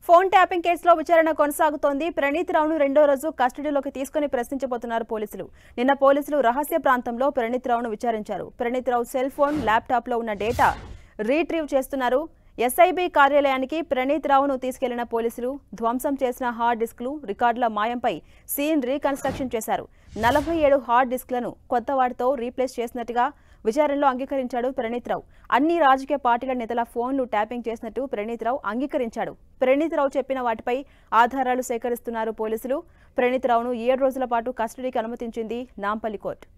phone tapping కేసులో విచారణ కొనసాగుతోంది ప్రణీత్ రావును రెండో రోజు కస్టడీలోకి తీసుకుని ప్రశ్నించబోతున్నారు పోలీసులు నిన్న పోలీసులు రహస్య ప్రాంతంలో ప్రణీత్ రావును విచారించారు Praneeth Rao cell phone laptop లో ఉన్న డేటా రీట్రీవ్ చేస్తున్నారు ఎస్ఐబి కార్యాలయానికి ప్రణీత్ రావును తీసుకెళ్లిన పోలీసులు ధ్వంసం చేసిన హార్డ్ డిస్క్లు రికార్డుల మాయంపై సీన్ రీకన్స్ట్రక్షన్ చేశారు నలభై ఏడు హార్డ్ డిస్క్లను కొత్త వాటితో రీప్లేస్ చేసినట్టుగా విచారణలో అంగీకరించాడు ప్రణీత్ రావు అన్ని రాజకీయ పార్టీల నేతల ఫోన్లు ట్యాపింగ్ చేసినట్టు ప్రణీత్ రావు అంగీకరించాడు ప్రణీత్ రావు చెప్పిన వాటిపై ఆధారాలు సేకరిస్తున్నారు పోలీసులు ప్రణీత్ రావును ఏడు రోజుల పాటు కస్టడీకి అనుమతించింది నాంపల్లి కోర్టు